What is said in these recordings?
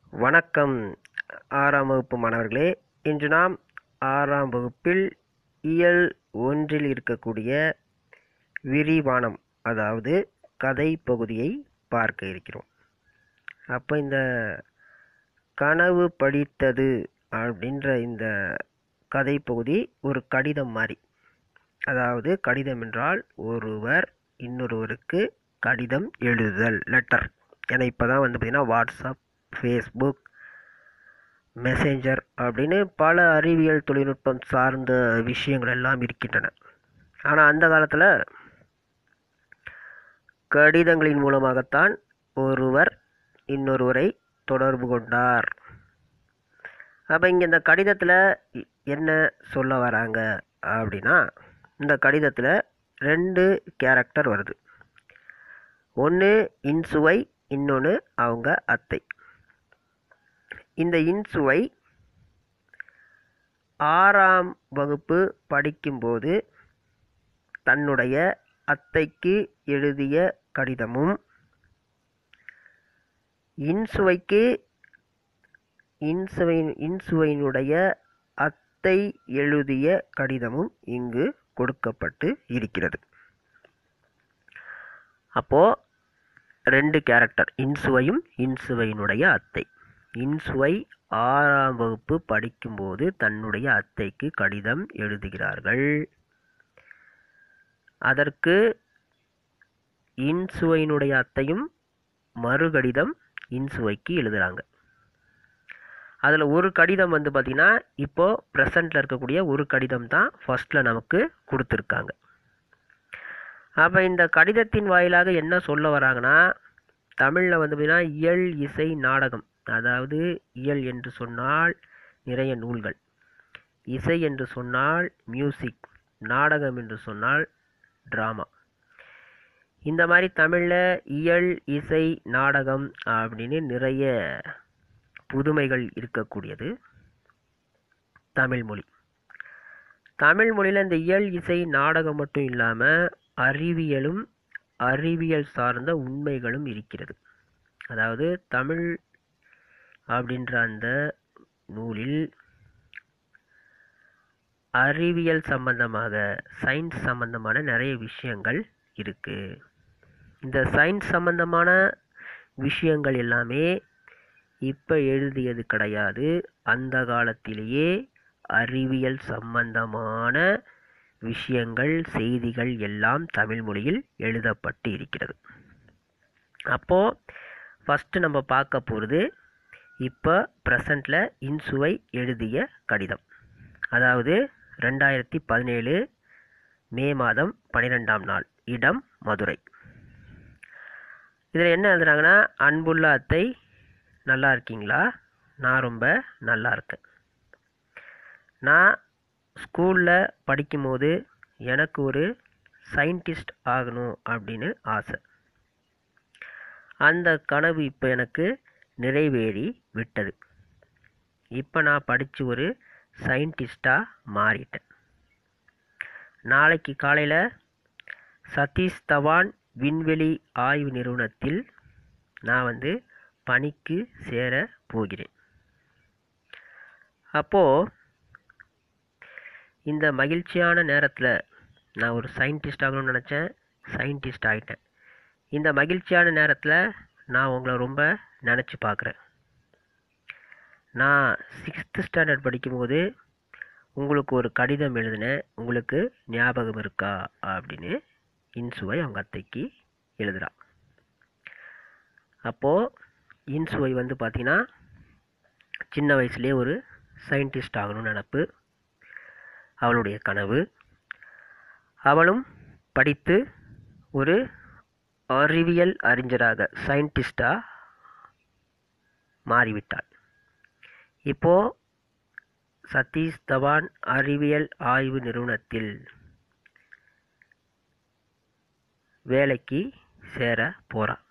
வணக்கம் ஆறாம் வகுப்பு மாணவர்களே இன்று நாம் ஆறாம் வகுப்பில் இயல் ஒன்றில் இருக்கக்கூடிய விரிவானம் அதாவது கதை பகுதியை பார்க்க இருக்கிறோம் அப்போ இந்த கனவு படித்தது அப்படின்ற இந்த கதை பகுதி ஒரு கடிதம் மாதிரி அதாவது கடிதம் என்றால் ஒருவர் இன்னொருவருக்கு கடிதம் எழுதுதல் லெட்டர் ஏன்னா இப்போ தான் வந்து பார்த்திங்கன்னா வாட்ஸ்அப் ஃபேஸ்புக் மெசேஞ்சர் அப்படின்னு பல அறிவியல் தொழில்நுட்பம் சார்ந்த விஷயங்கள் எல்லாம் இருக்கின்றன ஆனால் அந்த காலத்தில் கடிதங்களின் மூலமாகத்தான் ஒருவர் இன்னொருவரை தொடர்பு கொண்டார் அப்போ இங்கே இந்த கடிதத்தில் என்ன சொல்ல வராங்க அப்படின்னா இந்த கடிதத்தில் ரெண்டு கேரக்டர் வருது ஒன்று இன்சுவை இன்னொன்று அவங்க அத்தை இந்த இன்சுவை ஆறாம் வகுப்பு படிக்கும்போது தன்னுடைய அத்தைக்கு எழுதிய கடிதமும் இன்சுவைக்கு இன்சுவையின் இன்சுவையினுடைய அத்தை எழுதிய கடிதமும் இங்கு கொடுக்கப்பட்டு இருக்கிறது அப்போ ரெண்டு கேரக்டர் இன்சுவையும் இன்சுவையினுடைய அத்தை இன்சுவை ஆறாம் வகுப்பு படிக்கும்போது தன்னுடைய அத்தைக்கு கடிதம் எழுதுகிறார்கள் அதற்கு இன்சுவையினுடைய அத்தையும் மறுகடிதம் இன்சுவைக்கு எழுதுகிறாங்க அதில் ஒரு கடிதம் வந்து பார்த்திங்கன்னா இப்போது ப்ரெசண்டில் இருக்கக்கூடிய ஒரு கடிதம் தான் ஃபஸ்ட்டில் நமக்கு கொடுத்துருக்காங்க அப்போ இந்த கடிதத்தின் வாயிலாக என்ன சொல்ல வராங்கன்னா தமிழில் வந்து பார்த்திங்கன்னா இயல் இசை நாடகம் அதாவது இயல் என்று சொன்னால் நிறைய நூல்கள் இசை என்று சொன்னால் மியூசிக் நாடகம் என்று சொன்னால் ட்ராமா இந்த மாதிரி தமிழில் இயல் இசை நாடகம் அப்படின்னு நிறைய புதுமைகள் இருக்கக்கூடியது தமிழ் மொழி தமிழ் மொழியில் இந்த இயல் இசை நாடகம் மட்டும் இல்லாமல் அறிவியலும் அறிவியல் சார்ந்த உண்மைகளும் இருக்கிறது அதாவது தமிழ் அப்படின்ற அந்த நூலில் அறிவியல் சம்பந்தமாக சயின்ஸ் சம்பந்தமான நிறைய விஷயங்கள் இருக்குது இந்த சயின்ஸ் சம்பந்தமான விஷயங்கள் எல்லாமே இப்போ எழுதியது கிடையாது அந்த காலத்திலேயே அறிவியல் சம்பந்தமான விஷயங்கள் செய்திகள் எல்லாம் தமிழ் மொழியில் எழுதப்பட்டு இருக்கிறது அப்போது ஃபஸ்ட்டு நம்ம பார்க்க போகிறது இப்போ ப்ரெசண்டில் இன்சுவை எழுதிய கடிதம் அதாவது ரெண்டாயிரத்தி பதினேழு மே மாதம் பன்னிரெண்டாம் நாள் இடம் மதுரை இதில் என்ன எழுதுறாங்கன்னா அன்புள்ள அத்தை நல்லா இருக்கீங்களா நான் ரொம்ப நல்லா இருக்கேன் நான் ஸ்கூலில் படிக்கும்போது எனக்கு ஒரு சயின்டிஸ்ட் ஆகணும் அப்படின்னு ஆசை அந்த கனவு இப்போ எனக்கு நிறைவேறி விட்டது இப்போ நான் படித்து ஒரு சயின்டிஸ்டாக மாறிட்டேன் நாளைக்கு காலையில் சதீஷ் தவான் விண்வெளி ஆய்வு நிறுவனத்தில் நான் வந்து பணிக்கு சேர போகிறேன் அப்போது இந்த மகிழ்ச்சியான நேரத்தில் நான் ஒரு சயின்டிஸ்ட் ஆகணும்னு நினச்சேன் சயின்டிஸ்ட் ஆகிட்டேன் இந்த மகிழ்ச்சியான நேரத்தில் நான் உங்களை ரொம்ப நினச்சி பார்க்குறேன் நான் சிக்ஸ்த்து ஸ்டாண்டர்ட் படிக்கும்போது உங்களுக்கு ஒரு கடிதம் எழுதினேன் உங்களுக்கு ஞாபகம் இருக்கா அப்படின்னு இன்சுவை அவங்க அத்தைக்கு எழுதுகிறான் அப்போது இன்சுவை வந்து பார்த்திங்கன்னா சின்ன வயசுலேயே ஒரு சயின்டிஸ்ட் ஆகணும்னு நினப்பு அவளுடைய கனவு அவளும் படித்து ஒரு அறிவியல் அறிஞராக சயின்டிஸ்டாக மாறிவிட்டாள் இப்போது சதீஷ் தவான் அறிவியல் ஆய்வு நிறுவனத்தில் வேலைக்கு சேர போகிறான்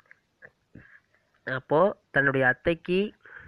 அப்போது தன்னுடைய அத்தைக்கு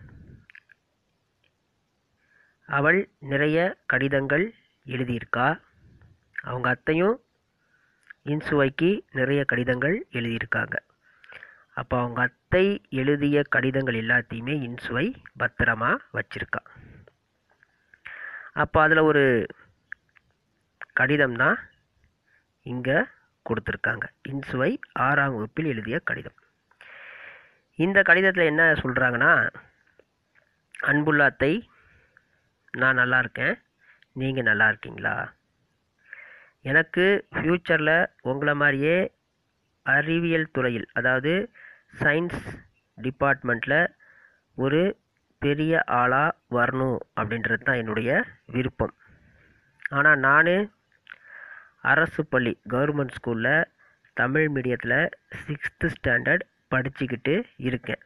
அவள் நிறைய கடிதங்கள் எழுதியிருக்கா அவங்க அத்தையும் இன்சுவைக்கு நிறைய கடிதங்கள் எழுதியிருக்காங்க அப்போ அவங்க அத் அத்தை எழுதிய கடிதங்கள் எல்லாத்தையுமே இன்சுவை பத்திரமா வச்சிருக்கா அப்போ அதில் ஒரு கடிதம் தான் இங்கே கொடுத்துருக்காங்க இன்சுவை ஆறாம் வகுப்பில் எழுதிய கடிதம் இந்த கடிதத்தில் என்ன சொல்கிறாங்கன்னா அன்புள்ள அத்தை நான் நல்லா இருக்கேன் நீங்கள் நல்லா இருக்கீங்களா எனக்கு ஃப்யூச்சரில் உங்களை மாதிரியே அறிவியல் துறையில் அதாவது சயின்ஸ் டிபார்ட்மெண்ட்டில் ஒரு பெரிய ஆளாக வரணும் அப்படின்றது தான் என்னுடைய விருப்பம் ஆனால் நான் அரசு பள்ளி கவர்மெண்ட் ஸ்கூலில் தமிழ் மீடியத்தில் சிக்ஸ்த்து ஸ்டாண்டர்ட் படிச்சுக்கிட்டு இருக்கேன்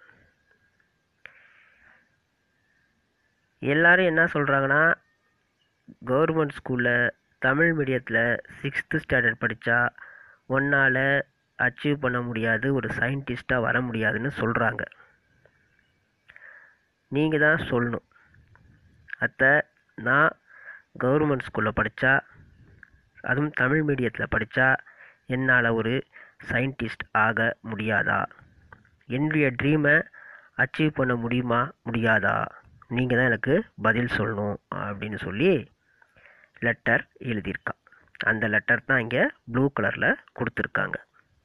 எல்லாரும் என்ன சொல்கிறாங்கன்னா கவர்மெண்ட் ஸ்கூலில் தமிழ் மீடியத்தில் சிக்ஸ்த்து ஸ்டாண்டர்ட் படித்தா ஒன்றால் அச்சீவ் பண்ண முடியாது ஒரு சயின்டிஸ்ட்டாக வர முடியாதுன்னு சொல்கிறாங்க நீங்கள் தான் சொல்லணும் அத்தை நான் கவர்மெண்ட் ஸ்கூலில் படித்தா அதுவும் தமிழ் மீடியத்தில் படித்தா என்னால் ஒரு சயின்டிஸ்ட் ஆக முடியாதா என்னுடைய ட்ரீமை அச்சீவ் பண்ண முடியுமா முடியாதா நீங்கள் தான் எனக்கு பதில் சொல்லணும் அப்படின்னு சொல்லி லெட்டர் எழுதியிருக்கா அந்த லெட்டர் தான் இங்கே ப்ளூ கலரில் கொடுத்துருக்காங்க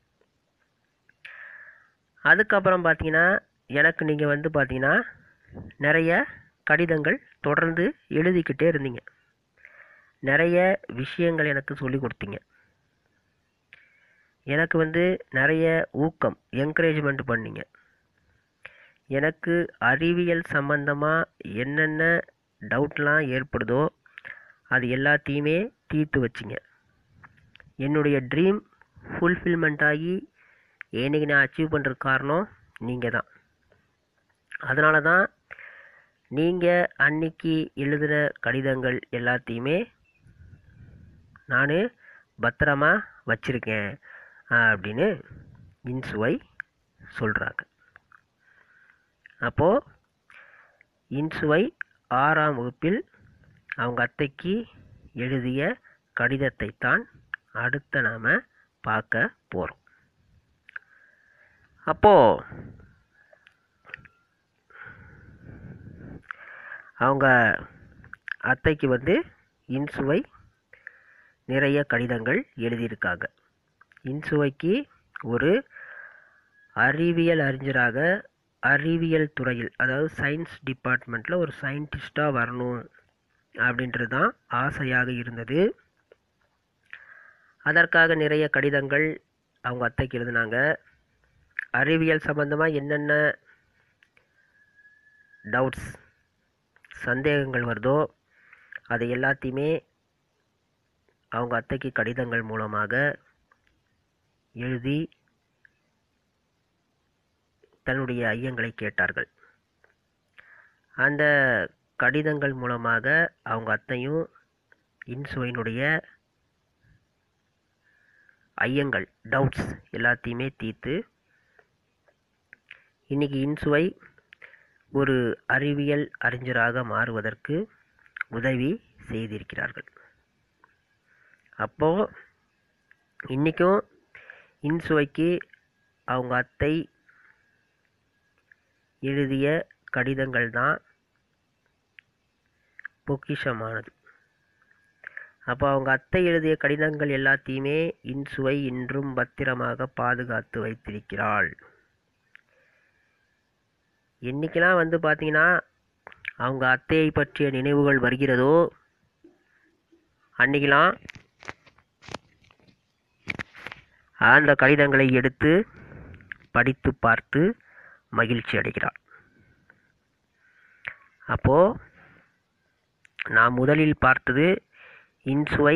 அதுக்கப்புறம் பார்த்தீங்கன்னா எனக்கு நீங்கள் வந்து பார்த்தீங்கன்னா நிறைய கடிதங்கள் தொடர்ந்து எழுதிக்கிட்டே இருந்தீங்க நிறைய விஷயங்கள் எனக்கு சொல்லி கொடுத்தீங்க எனக்கு வந்து நிறைய ஊக்கம் என்கரேஜ்மெண்ட் பண்ணீங்க எனக்கு அறிவியல் சம்பந்தமாக என்னென்ன டவுட்லாம் ஏற்படுதோ அது எல்லாத்தையுமே தீர்த்து வச்சிங்க என்னுடைய ட்ரீம் ஃபுல்ஃபில்மெண்ட் ஆகி என்னைக்கு நான் அச்சீவ் பண்ணுற காரணம் நீங்கள் தான் அதனால தான் நீங்கள் அன்னைக்கு எழுதின கடிதங்கள் எல்லாத்தையுமே நான் பத்திரமா வச்சுருக்கேன் அப்படின்னு இன்சுவை சொல்கிறாங்க அப்போது இன்சுவை ஆறாம் வகுப்பில் அவங்க அத்தைக்கு எழுதிய கடிதத்தை தான் அடுத்த நாம் பார்க்க போகிறோம் அப்போது அவங்க அத்தைக்கு வந்து இன்சுவை நிறைய கடிதங்கள் எழுதியிருக்காங்க இன்சுவைக்கு ஒரு அறிவியல் அறிஞராக அறிவியல் துறையில் அதாவது சயின்ஸ் டிபார்ட்மெண்ட்டில் ஒரு சயின்டிஸ்டாக வரணும் அப்படின்றது தான் ஆசையாக இருந்தது அதற்காக நிறைய கடிதங்கள் அவங்க அத்தைக்கு எழுதினாங்க அறிவியல் சம்பந்தமாக என்னென்ன டவுட்ஸ் சந்தேகங்கள் வருதோ அதை எல்லாத்தையுமே அவங்க அத்தைக்கு கடிதங்கள் மூலமாக எழுதி தன்னுடைய ஐயங்களை கேட்டார்கள் அந்த கடிதங்கள் மூலமாக அவங்க அத்தையும் இன்சுவையினுடைய ஐயங்கள் டவுட்ஸ் எல்லாத்தையுமே தீர்த்து இன்னைக்கு இன்சுவை ஒரு அறிவியல் அறிஞராக மாறுவதற்கு உதவி செய்திருக்கிறார்கள் அப்போது இன்றைக்கும் இன்சுவைக்கு அவங்க அத்தை எழுதிய கடிதங்கள் தான் பொக்கிஷமானது அப்போ அவங்க அத்தை எழுதிய கடிதங்கள் எல்லாத்தையுமே இன்சுவை இன்றும் பத்திரமாக பாதுகாத்து வைத்திருக்கிறாள் என்னைக்கெல்லாம் வந்து பார்த்தீங்கன்னா அவங்க அத்தையை பற்றிய நினைவுகள் வருகிறதோ அன்னைக்கெல்லாம் அந்த கடிதங்களை எடுத்து படித்து பார்த்து மகிழ்ச்சி அடைகிறாள் அப்போது நான் முதலில் பார்த்தது இன்சுவை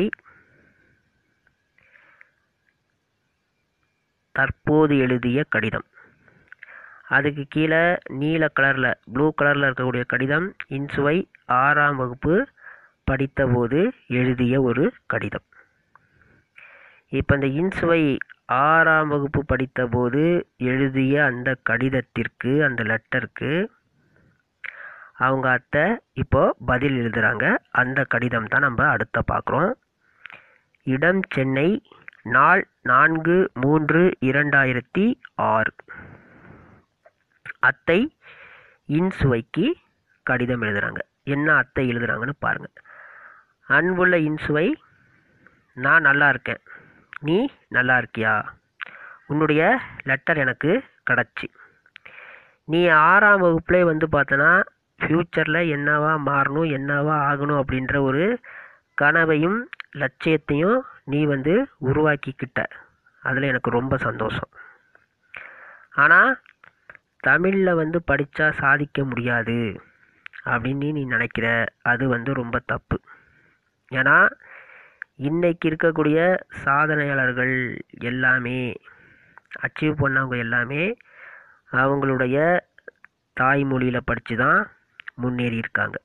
தற்போது எழுதிய கடிதம் அதுக்கு கீழே நீல கலரில் ப்ளூ கலரில் இருக்கக்கூடிய கடிதம் இன்சுவை ஆறாம் வகுப்பு படித்தபோது எழுதிய ஒரு கடிதம் இப்போ இந்த இன்சுவை ஆறாம் வகுப்பு படித்தபோது எழுதிய அந்த கடிதத்திற்கு அந்த லெட்டருக்கு அவங்க அத்தை இப்போ பதில் எழுதுகிறாங்க அந்த கடிதம் தான் நம்ம அடுத்த பார்க்குறோம் இடம் சென்னை நாள் நான்கு மூன்று இரண்டாயிரத்தி ஆறு அத்தை இன்சுவைக்கு கடிதம் எழுதுகிறாங்க என்ன அத்தை எழுதுகிறாங்கன்னு பாருங்கள் அன்புள்ள இன்சுவை நான் நல்லா இருக்கேன் நீ நல்லா இருக்கியா உன்னுடைய லெட்டர் எனக்கு கிடச்சி நீ ஆறாம் வகுப்புலே வந்து பார்த்தனா ஃப்யூச்சரில் என்னவா மாறணும் என்னவா ஆகணும் அப்படின்ற ஒரு கனவையும் லட்சியத்தையும் நீ வந்து உருவாக்கிக்கிட்ட அதில் எனக்கு ரொம்ப சந்தோஷம் ஆனால் தமிழில் வந்து படித்தா சாதிக்க முடியாது அப்படின்னு நீ நினைக்கிற அது வந்து ரொம்ப தப்பு ஏன்னா இன்னைக்கு இருக்கக்கூடிய சாதனையாளர்கள் எல்லாமே அச்சீவ் பண்ணவங்க எல்லாமே அவங்களுடைய தாய்மொழியில் படித்து தான் முன்னேறி இருக்காங்க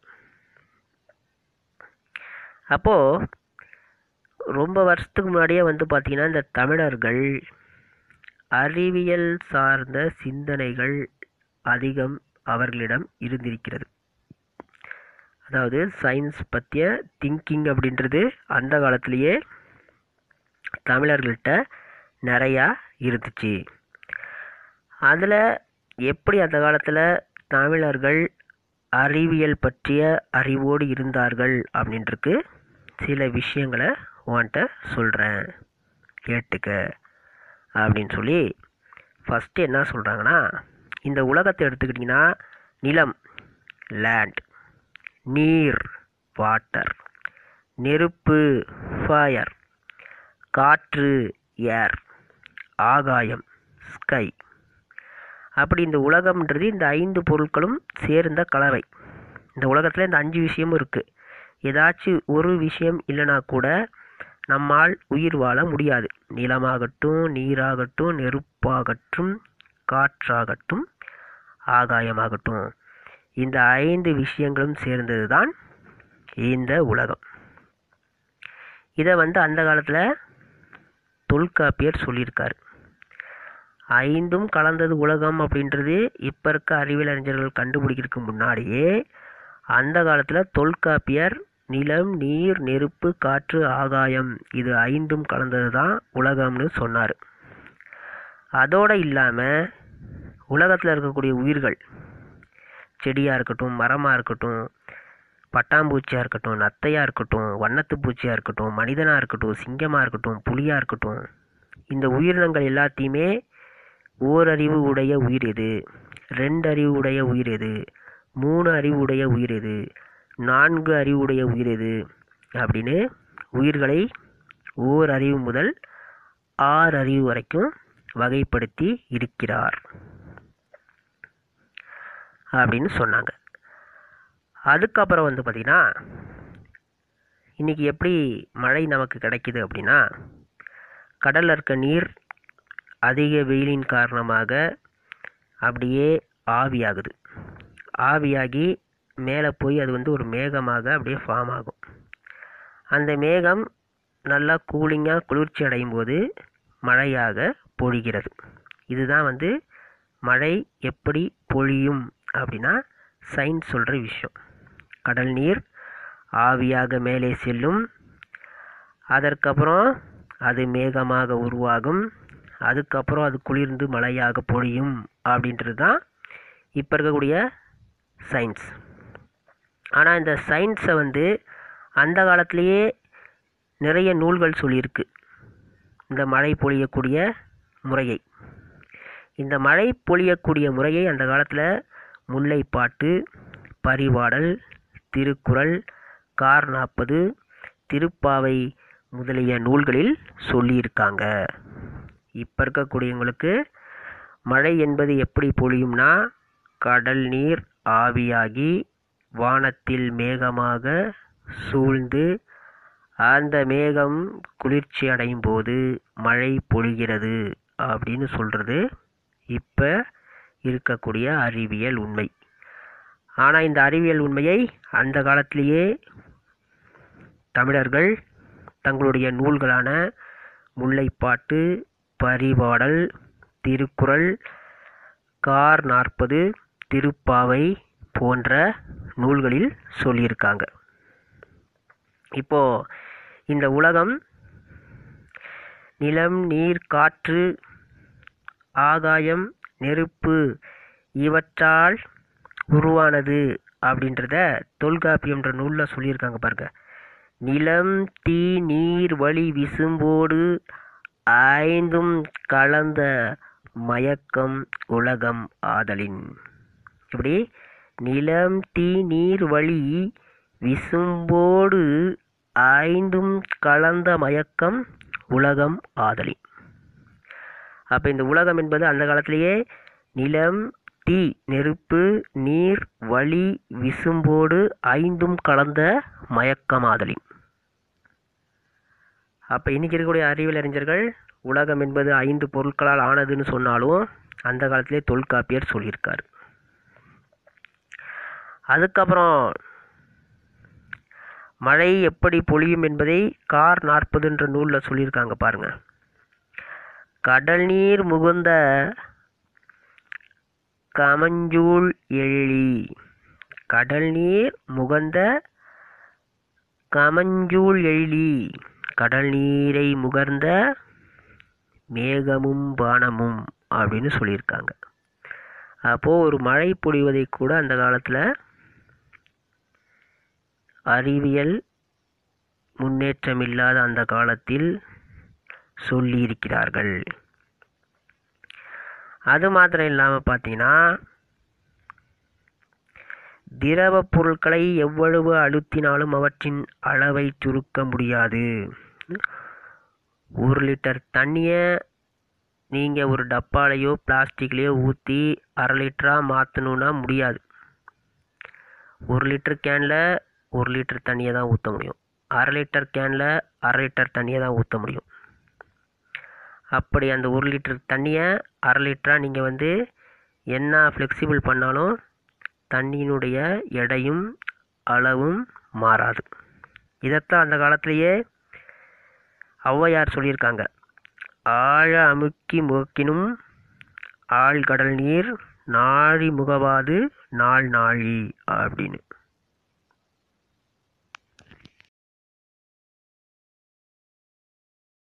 அப்போது ரொம்ப வருஷத்துக்கு முன்னாடியே வந்து பார்த்திங்கன்னா இந்த தமிழர்கள் அறிவியல் சார்ந்த சிந்தனைகள் அதிகம் அவர்களிடம் இருந்திருக்கிறது அதாவது சயின்ஸ் பற்றிய திங்கிங் அப்படின்றது அந்த காலத்திலேயே தமிழர்கள்ட்ட நிறையா இருந்துச்சு அதில் எப்படி அந்த காலத்தில் தமிழர்கள் அறிவியல் பற்றிய அறிவோடு இருந்தார்கள் அப்படின்ட்டுருக்கு சில விஷயங்களை உன்கிட்ட சொல்கிறேன் கேட்டுக்க அப்படின்னு சொல்லி ஃபஸ்ட்டு என்ன சொல்கிறாங்கன்னா இந்த உலகத்தை எடுத்துக்கிட்டிங்கன்னா நிலம் லேண்ட் நீர் வாட்டர் நெருப்பு ஃபயர் காற்று ஏர் ஆகாயம் ஸ்கை அப்படி இந்த உலகம்ன்றது இந்த ஐந்து பொருட்களும் சேர்ந்த கலவை இந்த உலகத்தில் இந்த அஞ்சு விஷயமும் இருக்குது ஏதாச்சும் ஒரு விஷயம் இல்லைனா கூட நம்மால் உயிர் வாழ முடியாது நிலமாகட்டும் நீராகட்டும் நெருப்பாகட்டும் காற்றாகட்டும் ஆகாயமாகட்டும் இந்த ஐந்து விஷயங்களும் சேர்ந்தது தான் இந்த உலகம் இதை வந்து அந்த காலத்தில் தொல்காப்பியர் சொல்லியிருக்காரு ஐந்தும் கலந்தது உலகம் அப்படின்றது இப்போ இருக்க அறிவியல் அறிஞர்கள் கண்டுபிடிக்கிறதுக்கு முன்னாடியே அந்த காலத்தில் தொல்காப்பியர் நிலம் நீர் நெருப்பு காற்று ஆகாயம் இது ஐந்தும் கலந்தது தான் உலகம்னு சொன்னார் அதோடு இல்லாமல் உலகத்தில் இருக்கக்கூடிய உயிர்கள் செடியாக இருக்கட்டும் மரமாக இருக்கட்டும் பட்டாம்பூச்சியாக இருக்கட்டும் நத்தையாக இருக்கட்டும் வண்ணத்து பூச்சியாக இருக்கட்டும் மனிதனாக இருக்கட்டும் சிங்கமாக இருக்கட்டும் புலியாக இருக்கட்டும் இந்த உயிரினங்கள் எல்லாத்தையுமே ஓரறிவு உடைய உயிர் எது ரெண்டு அறிவு உடைய உயிர் எது மூணு அறிவு உடைய உயிர் எது நான்கு அறிவுடைய உயிர் எது அப்படின்னு உயிர்களை ஓர் அறிவு முதல் ஆறு அறிவு வரைக்கும் வகைப்படுத்தி இருக்கிறார் அப்படின்னு சொன்னாங்க அதுக்கப்புறம் வந்து பார்த்திங்கன்னா இன்றைக்கி எப்படி மழை நமக்கு கிடைக்குது அப்படின்னா கடலில் இருக்க நீர் அதிக வெயிலின் காரணமாக அப்படியே ஆவியாகுது ஆவியாகி மேலே போய் அது வந்து ஒரு மேகமாக அப்படியே ஃபார்ம் ஆகும் அந்த மேகம் நல்லா கூலிங்காக குளிர்ச்சி அடையும் போது மழையாக பொழிகிறது இதுதான் வந்து மழை எப்படி பொழியும் அப்படின்னா சயின்ஸ் சொல்கிற விஷயம் கடல் நீர் ஆவியாக மேலே செல்லும் அதற்கப்புறம் அது மேகமாக உருவாகும் அதுக்கப்புறம் அது குளிர்ந்து மழையாக பொழியும் அப்படின்றது தான் இப்போ இருக்கக்கூடிய சயின்ஸ் ஆனால் இந்த சயின்ஸை வந்து அந்த காலத்திலேயே நிறைய நூல்கள் சொல்லியிருக்கு இந்த மழை பொழியக்கூடிய முறையை இந்த மழை பொழியக்கூடிய முறையை அந்த காலத்தில் முல்லைப்பாட்டு பரிபாடல் திருக்குறள் கார் நாற்பது திருப்பாவை முதலிய நூல்களில் சொல்லியிருக்காங்க இப்போ இருக்கக்கூடியவங்களுக்கு மழை என்பது எப்படி பொழியும்னா கடல் நீர் ஆவியாகி வானத்தில் மேகமாக சூழ்ந்து அந்த மேகம் குளிர்ச்சி அடையும் போது மழை பொழிகிறது அப்படின்னு சொல்கிறது இப்போ இருக்கக்கூடிய அறிவியல் உண்மை ஆனால் இந்த அறிவியல் உண்மையை அந்த காலத்திலேயே தமிழர்கள் தங்களுடைய நூல்களான முல்லைப்பாட்டு பரிபாடல் திருக்குறள் கார் நாற்பது திருப்பாவை போன்ற நூல்களில் சொல்லியிருக்காங்க இப்போ இந்த உலகம் நிலம் நீர் காற்று ஆகாயம் நெருப்பு இவற்றால் உருவானது அப்படின்றத தொல்காப்பியம்ன்ற நூலில் சொல்லியிருக்காங்க பாருங்க நிலம் தீ நீர் வழி விசும்போடு ஐந்தும் கலந்த மயக்கம் உலகம் ஆதலின் இப்படி நிலம் தீ நீர் வழி விசும்போடு ஐந்தும் கலந்த மயக்கம் உலகம் ஆதலின் அப்போ இந்த உலகம் என்பது அந்த காலத்திலேயே நிலம் தீ நெருப்பு நீர் வழி விசும்போடு ஐந்தும் கலந்த மயக்கமாதலின் அப்போ இன்னைக்கு இருக்கக்கூடிய அறிவியல் அறிஞர்கள் உலகம் என்பது ஐந்து பொருட்களால் ஆனதுன்னு சொன்னாலும் அந்த காலத்திலே தொல்காப்பியர் சொல்லியிருக்காரு அதுக்கப்புறம் மழை எப்படி பொழியும் என்பதை கார் நாற்பதுன்ற நூலில் சொல்லியிருக்காங்க பாருங்க கடல் நீர் முகுந்த கமஞ்சூள் எழி கடல் நீர் முகந்த கமஞ்சூள் எழி கடல் நீரை முகர்ந்த மேகமும் பானமும் அப்படின்னு சொல்லியிருக்காங்க அப்போது ஒரு மழை பொழிவதை கூட அந்த காலத்தில் அறிவியல் முன்னேற்றம் இல்லாத அந்த காலத்தில் சொல்லியிருக்கிறார்கள் அது மாத்திரம் இல்லாமல் பார்த்தீங்கன்னா திரவ பொருட்களை எவ்வளவு அழுத்தினாலும் அவற்றின் அளவை சுருக்க முடியாது ஒரு லிட்டர் தண்ணியை நீங்கள் ஒரு டப்பாலையோ பிளாஸ்டிக்லேயோ ஊற்றி அரை லிட்டராக மாற்றணுன்னா முடியாது ஒரு லிட்டர் கேனில் ஒரு லிட்டர் தண்ணியை தான் ஊற்ற முடியும் அரை லிட்டர் கேனில் அரை லிட்டர் தண்ணியை தான் ஊற்ற முடியும் அப்படி அந்த ஒரு லிட்டர் தண்ணியை அரை லிட்டராக நீங்கள் வந்து என்ன ஃப்ளெக்சிபிள் பண்ணாலும் தண்ணியினுடைய எடையும் அளவும் மாறாது இதைத்தான் அந்த காலத்திலேயே ஔவையார் சொல்லியிருக்காங்க ஆழ அமுக்கி முகக்கினும் ஆழ்கடல் நீர் நாழி முகவாது நாள் நாழி அப்படின்னு